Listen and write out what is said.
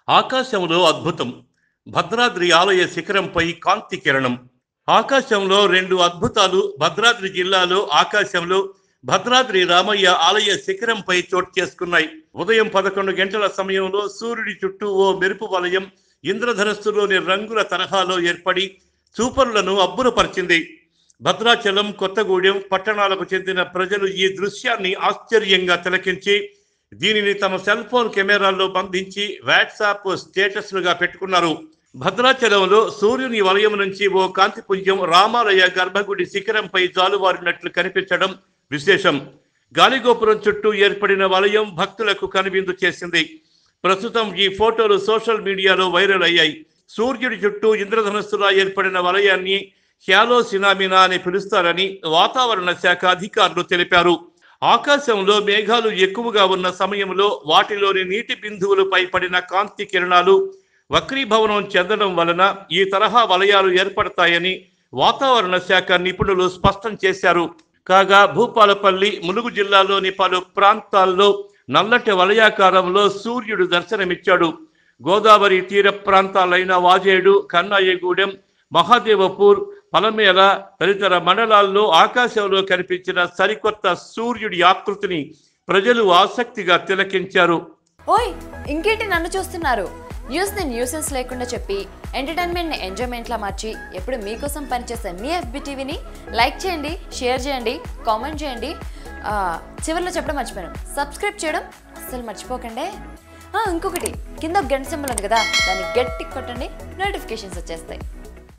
ఆకాశంలో అద్భుతం భద్రాద్రి ఆలయ శిఖరంపై కాంతి కిరణం ఆకాశంలో రెండు అద్భుతాలు భద్రాద్రి జిల్లాలో ఆకాశంలో భద్రాద్రి రామయ్య ఆలయ శిఖరంపై చోటు చేసుకున్నాయి ఉదయం పదకొండు గంటల సమయంలో సూర్యుడి చుట్టూ ఓ మెరుపు వలయం ఇంద్రధనస్సులోని రంగుల తరహాలో ఏర్పడి చూపరులను అబ్బురపరిచింది భద్రాచలం కొత్తగూడెం పట్టణాలకు చెందిన ప్రజలు ఈ దృశ్యాన్ని ఆశ్చర్యంగా తిలకించి దీనిని తమ సెల్ ఫోన్ కెమెరాల్లో బంధించి వాట్సాప్ స్టేటస్లుగా పెట్టుకున్నారు భద్రాచలంలో సూర్యుని వలయం నుంచి ఓ కాంతిపుంజం రామాలయ గర్భగుడి శిఖరంపై జాలువారినట్లు కనిపించడం విశేషం గాలిగోపురం చుట్టూ ఏర్పడిన వలయం భక్తులకు కనువిందు చేసింది ప్రస్తుతం ఈ ఫోటోలు సోషల్ మీడియాలో వైరల్ అయ్యాయి సూర్యుడి చుట్టూ ఇంద్రధనుస్సులా ఏర్పడిన వలయాన్ని హ్యాలో సినామినా అని పిలుస్తారని వాతావరణ శాఖ అధికారులు తెలిపారు ఆకాశంలో మేఘాలు ఎక్కువగా ఉన్న సమయంలో వాటిలోని నీటి బిందువులపై పడిన కాంతి కిరణాలు వక్రీభవనం చెందడం వలన ఈ తరహా వలయాలు ఏర్పడతాయని వాతావరణ శాఖ నిపుణులు స్పష్టం చేశారు కాగా భూపాలపల్లి ములుగు జిల్లాలోని పలు ప్రాంతాల్లో నల్లటి వలయాకారంలో సూర్యుడు దర్శనమిచ్చాడు గోదావరి తీర ప్రాంతాలైన వాజేడు కన్నాయగూడెం మహాదేవపూర్ పలమేల తదితర మండలాల్లో ఆకాశంలో కనిపించిన సరికొత్త సూర్యుడి ఆకృతిని ప్రజలు ఆసక్తిగా తిలకించారు ఓయ్ ఇంకేంటి నన్ను చూస్తున్నారు న్యూస్ని న్యూసెన్స్ లేకుండా చెప్పి ఎంటర్టైన్మెంట్ని ఎంజాయ్మెంట్లా మార్చి ఎప్పుడు మీకోసం పనిచేసే మీ ఎఫ్బి టీవీని లైక్ చేయండి షేర్ చేయండి కామెంట్ చేయండి ఆ, చివరిలో చెప్పడం మర్చిపోయాను సబ్స్క్రైబ్ చేయడం అస్సలు మర్చిపోకండి ఆ, ఇంకొకటి కింద ఒక గంట సింబల్ ఉంది కదా దాన్ని గట్టి కొట్టండి నోటిఫికేషన్స్ వచ్చేస్తాయి